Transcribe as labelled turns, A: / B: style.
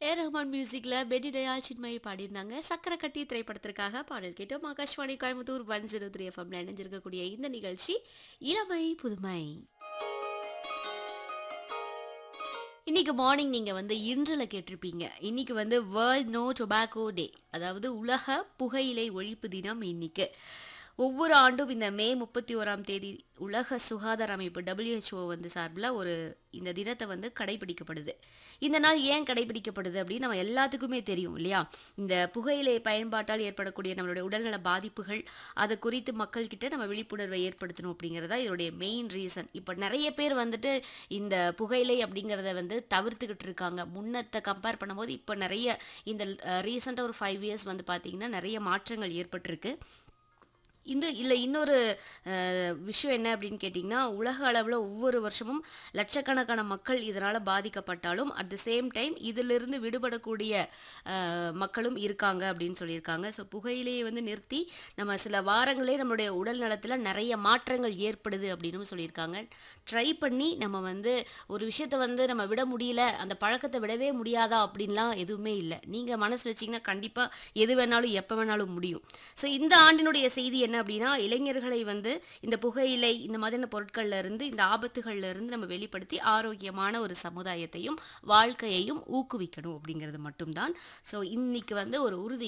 A: ஏ ரஹ்மான் மியூசிக்ல பெடி தயாள் சின்மயி பாடியிருந்தாங்க சக்கரை கட்டி திரைப்படத்திற்காக பாடல் கேட்டோம் Akashvani Coimbatore one zero three எஃப்எம்ல இணைஞ்சிருக்கக்கூடிய இந்த நிகழ்ச்சி இளமை புதுமை இன்னைக்கு மார்னிங் நீங்க வந்து இன்றுல கேட்டிருப்பீங்க இன்னைக்கு வந்து வேர்ல்ட் நோ டொபாக்கோ டே அதாவது உலக புகையிலை ஒழிப்பு தினம் இன்னைக்கு ஒவ்வொரு ஆண்டும் இந்த மே முப்பத்தி ஓராம் தேதி உலக சுகாதார அமைப்பு WHO வந்து சார்பில் ஒரு இந்த தினத்தை வந்து கடைபிடிக்கப்படுது இந்த நாள் ஏன் கடைபிடிக்கப்படுது அப்படின்னு நம்ம எல்லாத்துக்குமே தெரியும் இல்லையா இந்த புகையிலை பயன்பாட்டால் ஏற்படக்கூடிய நம்மளுடைய உடல்நல பாதிப்புகள் அதை குறித்து மக்கள்கிட்ட நம்ம விழிப்புணர்வை ஏற்படுத்தணும் அப்படிங்கிறதா இதோடைய மெயின் ரீசன் இப்போ நிறைய பேர் வந்துட்டு இந்த புகையிலை அப்படிங்கிறத வந்து தவிர்த்துக்கிட்டு இருக்காங்க முன்னத்தை கம்பேர் பண்ணும்போது இப்போ நிறைய இந்த ரீசெண்டாக ஒரு ஃபைவ் இயர்ஸ் வந்து பார்த்திங்கன்னா நிறைய மாற்றங்கள் ஏற்பட்டிருக்கு இந்த இல்லை இன்னொரு அஹ், விஷயம் என்ன அப்படின்னு கேட்டிங்கன்னா உலக அளவில் ஒவ்வொரு வருஷமும் லட்சக்கணக்கான மக்கள் இதனால் பாதிக்கப்பட்டாலும் அட் த சேம் டைம் இதிலிருந்து விடுபடக்கூடிய அஹ், மக்களும் இருக்காங்க அப்படின்னு சொல்லியிருக்காங்க ஸோ புகையிலையை வந்து நிறுத்தி நம்ம சில வாரங்களே நம்மளுடைய உடல் நலத்தில் நிறைய மாற்றங்கள் ஏற்படுது அப்படின்னு சொல்லியிருக்காங்க ட்ரை பண்ணி நம்ம வந்து ஒரு விஷயத்தை வந்து நம்ம விட முடியல அந்த பழக்கத்தை விடவே முடியாதா அப்படின்லாம் எதுவுமே இல்லை நீங்கள் மனசு வச்சிங்கன்னா கண்டிப்பாக எது வேணாலும் எப்போ வேணாலும் முடியும் ஸோ இந்த ஆண்டினுடைய செய்தி என்ன அப்படின்னா இளைஞர்களை வந்து இந்த புகையிலை இந்த மாதிரியான பொருட்கள்ல இருந்து இந்த ஆபத்துகள்ல இருந்து நம்ம வெளிப்படுத்தி ஆரோக்கியமான ஒரு சமுதாயத்தையும் வாழ்க்கையையும் ஊக்குவிக்கணும் அப்படிங்கிறது மட்டும்தான் ஸோ இன்னைக்கு வந்து ஒரு உறுதி